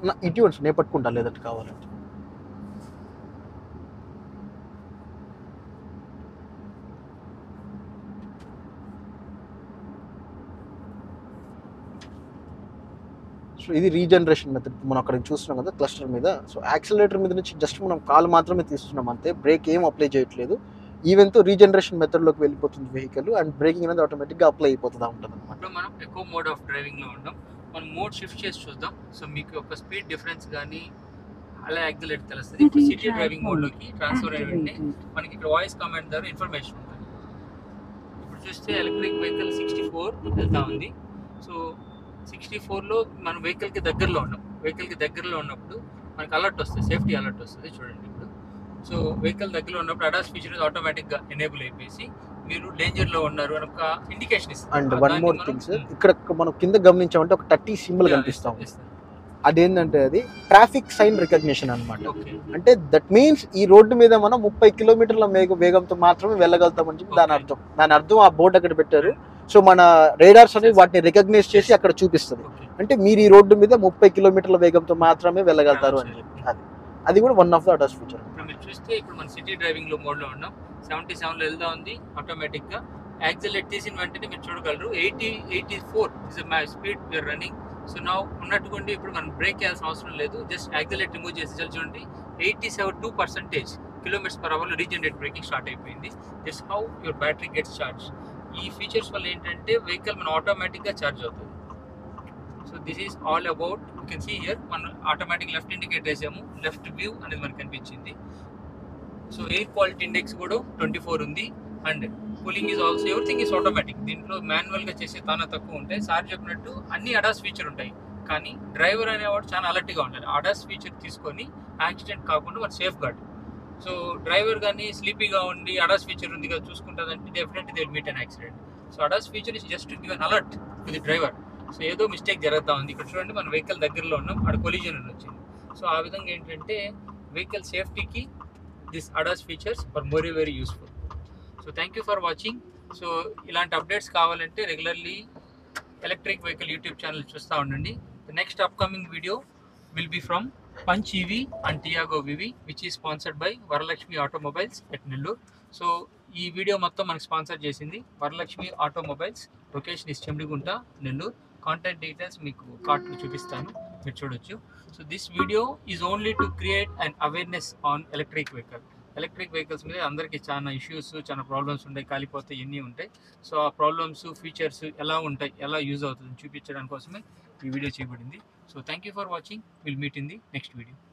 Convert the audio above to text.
నా- ఇటు ఇవ్వండి సార్ నేను పట్టుకుంటా లేదంటే కావాలంటే సో ఇది రీజనరేషన్ మెథడ్ మనం అక్కడ చూస్తున్నాం కదా క్లస్టర్ మీద సో యాక్సిలరేటర్ మీద నుంచి జస్ట్ మనం కాల్ మాత్రమే తీస్తున్నాం అంతే బ్రేక్ ఏం అప్లై చేయట్లేదు ఈవెన్తో రీజనరేషన్ మెథడ్లోకి వెళ్ళిపోతుంది వెహికల్ అండ్ బ్రేకింగ్ అనేది ఆటోమేటిక్గా అప్లై అయిపోతుందా ఉంటుంది అనమాట ఇప్పుడు మనం ఎక్కువ మోడ్ ఆఫ్ డ్రైవింగ్ లో ఉన్నాం మనం మోడ్ షిఫ్ట్ చేసి చూద్దాం సో మీకు ఒక స్పీడ్ డిఫరెన్స్ కానీ అలా యాక్సిలేట్ తెలుస్తుంది ఇప్పుడు సిటీ డ్రైవింగ్ మోడ్ లోకి ట్రాన్స్ఫర్ అయ్యి మనకి ఇక్కడ వాయిస్ కమాండ్ ద్వారా ఇన్ఫర్మేషన్ ఉంటుంది ఇప్పుడు చూస్తే ఎలక్ట్రిక్ వెహికల్ సిక్స్టీ ఫోర్ వెళ్తా ఉంది సో సిక్స్టీ ఫోర్లో మనం వెహికల్కి దగ్గరలో ఉన్నాం వెహికల్కి దగ్గరలో ఉన్నప్పుడు మనకి అలర్ట్ వస్తుంది సేఫ్టీ అలర్ట్ వస్తుంది చూడండి ఇప్పుడు సో వెహికల్ దగ్గరలో ఉన్నప్పుడు అడాస్ ఫీచర్ ఆటోమేటిక్గా ఎనేబుల్ అయిపోయి మీరు డేంజర్లో ఉన్నారు అని ఒక ఇండికేషన్ ఇస్తుంది అండ్ ఆ వన్ దాన్ని మోర్ మనం- థింగ్స్ ఉమ్. ఇక్కడ మనం కింద గమనించామంటే ఒక థర్టీ సింబల్ Yeah, కనిపిస్తాం ఇస్తుంది, అదేంటంటే అది ట్రాఫిక్ సైన్ రికగ్నిషన్ అన్నమాట ఇస్తుంది. Okay. అంటే దట్ మీన్స్ ఈ రోడ్డు మీద మనం ముప్పై కిలోమీటర్ల వేగ వేగంతో మాత్రమే వెళ్ళగలుగుతామని చెప్పి దాని Okay. అర్థం దాని అర్థం ఆ బోర్డు అక్కడ పెట్టారు సో మన రేడార్స్ అనేవి వాటిని రికగ్నైజ్ చేసి అక్కడ చూపిస్తుంది Okay. అంటే మీరు ఈ రోడ్డు మీద ముప్పై కిలోమీటర్ల వేగంతో మాత్రమే వెళ్ళగలుగుతారు అని చెప్పి అది అది కూడా one of the others feature ఇప్పుడు మీరు చూస్తే ఇప్పుడు మన సిటీ డ్రైవింగ్ లో మోడ్ లో ఉన్నాం సెవెంటీ సెవెన్ లో వెళ్తా ఉంది ఆటోమేటిక్ గా యాక్సిలేట్ తీసిన వెంటనే మీరు చూడగలరు eighty eighty four is speed we're running so నా ఉన్నట్టుకుండి ఇప్పుడు మనం బ్రేక్ చేయాల్సిన అవసరం లేదు జస్ట్ యాక్సిలేట్ రిమూవ్ చేసి చాలు చూడండి eighty seven two percentage kilometres per అవర్లో రీజనరేట్ బ్రేకింగ్ స్టార్ట్ అయిపోయింది just how your battery gets charge ఈ ఫీచర్స్ వల్ల ఏంటంటే వెహికల్ మనం ఆటోమేటిక్గా ఛార్జ్ అవుతుంది so this is all about you can see here మనం ఆటోమేటిక్ లెఫ్ట్ ఇండికేట్ వేసాము లెఫ్ట్ వ్యూ అనేది మనకు కనిపించింది సో ఎయిర్ క్వాలిటీ ఇండెక్స్ కూడా ట్వంటీ ఫోర్ ఉంది and cooling is also everything is automatic దీంట్లో మాన్యువల్గా చేసే తానా తక్కువ ఉంటాయి సార్ చెప్పినట్టు అన్ని అడాస్ ఫీచర్ ఉంటాయి కానీ డ్రైవర్ అనేవాడు చాలా అలర్ట్గా ఉండాలి అడాస్ ఫీచర్ తీసుకొని యాక్సిడెంట్ కాకుండా మన సేఫ్ గార్డ్ సో డ్రైవర్ కానీ స్లీపీగా ఉండి అడాస్ ఫీచర్ ఉంది కదా చూసుకుంటుందంటే definitely they meet an accident so ADAS feature is just give an alert to the driver so ఏదో మిస్టేక్ జరుగుతూ ఉంది ఇక్కడ చూడండి మన వెహికల్ దగ్గరలో ఉన్నాం అక్కడ కొలిజన్ వచ్చింది సో ఆ విధంగా ఏంటంటే వెహికల్ సేఫ్టీకి this ADAS features are very very useful so thank you for watching so ఇలాంటి అప్డేట్స్ కావాలంటే regularly electric vehicle YouTube channel చూస్తూ ఉండండి the next upcoming video will be from Punch EV and Tiago వివి which ఈ sponsored by Varalakshmi automobiles at Nellore so ఈ video మొత్తం మనకి sponsor చేసింది Varalakshmi automobiles location is Chendigunta Nellore contact details మీకు కార్ట్లో చూపిస్తాను మీరు చూడొచ్చు so this video is only to create and awareness on electric vehicle electric vehicles మీద అందరికీ చాలా ఇష్యూస్ చాలా ప్రాబ్లమ్స్ ఉంటాయి కాలిపోతాయి ఎన్ని ఉంటాయి సో ఆ ప్రాబ్లమ్స్ ఫీచర్స్ ఎలా ఉంటాయి ఎలా యూజ్ అవుతుంది చూపించడానికి కోసమే ఈ వీడియో చేయబడింది so thank you for watching will meet in the next video